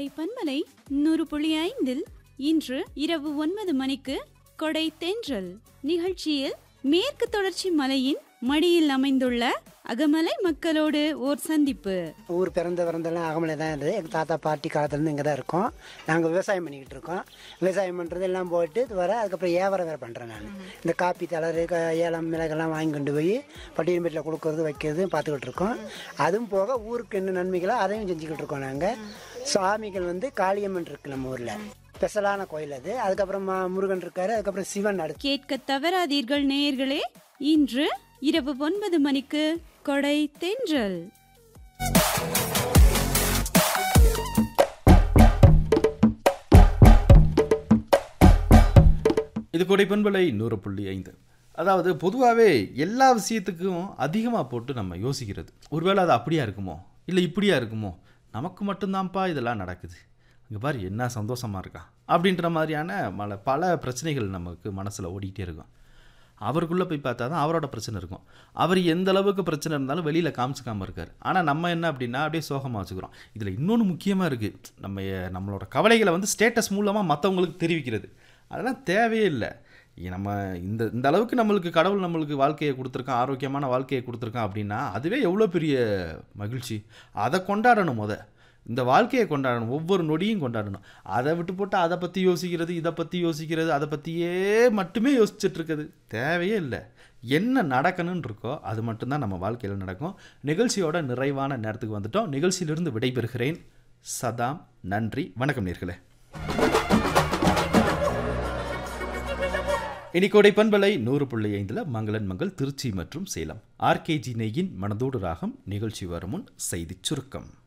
பன்மலை நூறு புள்ளி ஐந்தில் இன்று இரவு ஒன்பது மணிக்கு கொடை தென்றல் நிகழ்ச்சியில் மேற்கு தொடர்ச்சி மலையின் மடியில் அமைந்துள்ள அகமலை மக்களோடு ஓர் சந்திப்பு ஊர் பிறந்த பிறந்தெல்லாம் அகமலை தான் இருந்தது எங்கள் தாத்தா பாட்டி காலத்துலேருந்து இங்கே தான் இருக்கோம் நாங்கள் விவசாயம் பண்ணிக்கிட்டு இருக்கோம் விவசாயம் பண்ணுறது எல்லாம் போயிட்டு இது வர அதுக்கப்புறம் வியாபாரம் வேறு பண்ணுறேன் நான் இந்த காப்பி தளரு க- ஏலம் மிளகெல்லாம் வாங்கி கொண்டு போய் பட்டியல் கொடுக்கறது வைக்கிறது பார்த்துக்கிட்டு இருக்கோம் அதுவும் போக ஊருக்கு என்ன நன்மைகளோ அதையும் செஞ்சுக்கிட்டு இருக்கோம் நாங்கள் சுவாமிகள் வந்து காளியம்மன் இருக்கு நம்ம ஊரில் ஸ்பெஷலான கோயில் அது அதுக்கப்புறம் மா- முருகன் இருக்காரு அதுக்கப்புறம் சிவன் அடுத்து கேட்க தவறாதீர்கள் நேயர்களே இன்று இரவு ஒன்பது மணிக்கு கொடை தென்றல் இது கொடைப்பண்பலை நூறு புள்ளி ஐந்து அதாவது பொதுவாகவே எல்லா விஷயத்துக்கும் அதிகமாக போட்டு நம்ம யோசிக்கிறது ஒருவேளை அது அப்படியா இருக்குமோ இல்லை இப்படியா இருக்குமோ நமக்கு மட்டும்தான்ப்பா இதெல்லாம் நடக்குது இங்கே பாரு என்ன சந்தோஷமாக இருக்கா அப்படின்ற மாதிரியான மல பல பிரச்சனைகள் நமக்கு மனசில் ஓடிக்கிட்டே இருக்கும் அவருக்குள்ளே போய் பார்த்தா தான் அவரோட பிரச்சனை இருக்கும் அவர் எந்த அளவுக்கு பிரச்சனை இருந்தாலும் வெளியில் காமிச்சிக்காமல் இருக்கார் ஆனால் நம்ம என்ன அப்படின்னா அப்படியே சோகமாக வச்சுக்கிறோம் இதில் இன்னொன்று முக்கியமாக இருக்குது நம்ம எ- நம்மளோட கவலைகளை வந்து ஸ்டேட்டஸ் மூலமாக மற்றவங்களுக்கு தெரிவிக்கிறது அதெல்லாம் தேவையே இல்லை இ- நம்ம இந்த இந்த அளவுக்கு நம்மளுக்கு கடவுள் நம்மளுக்கு வாழ்க்கையை கொடுத்துருக்கான் ஆரோக்கியமான வாழ்க்கையை கொடுத்துருக்கான் அப்படின்னா அதுவே எவ்வளோ பெரிய மகிழ்ச்சி அதை கொண்டாடணும் முத இந்த வாழ்க்கையை கொண்டாடணும் ஒவ்வொரு நொடியும் கொண்டாடணும் அதை விட்டு போட்டு அதை பற்றி யோசிக்கிறது இதை பற்றி யோசிக்கிறது அதை பற்றியே மட்டுமே யோசிச்சுட்டு இருக்குது தேவையே இல்லை என்ன நடக்கணும்னு இருக்கோ அது மட்டும்தான் நம்ம வாழ்க்கையில் நடக்கும் நிகழ்ச்சியோட நிறைவான நேரத்துக்கு வந்துட்டோம் நிகழ்ச்சியிலிருந்து விடைபெறுகிறேன் சதாம் நன்றி வணக்கம் நேர்களே இனிக்கோடை பண்பலை நூறு புள்ளி ஐந்தில் மங்களன் மங்கள் திருச்சி மற்றும் சேலம் ஆர்கேஜி நெய்யின் மனதோடு ராகம் நிகழ்ச்சி வரும் முன் செய்திச் சுருக்கம்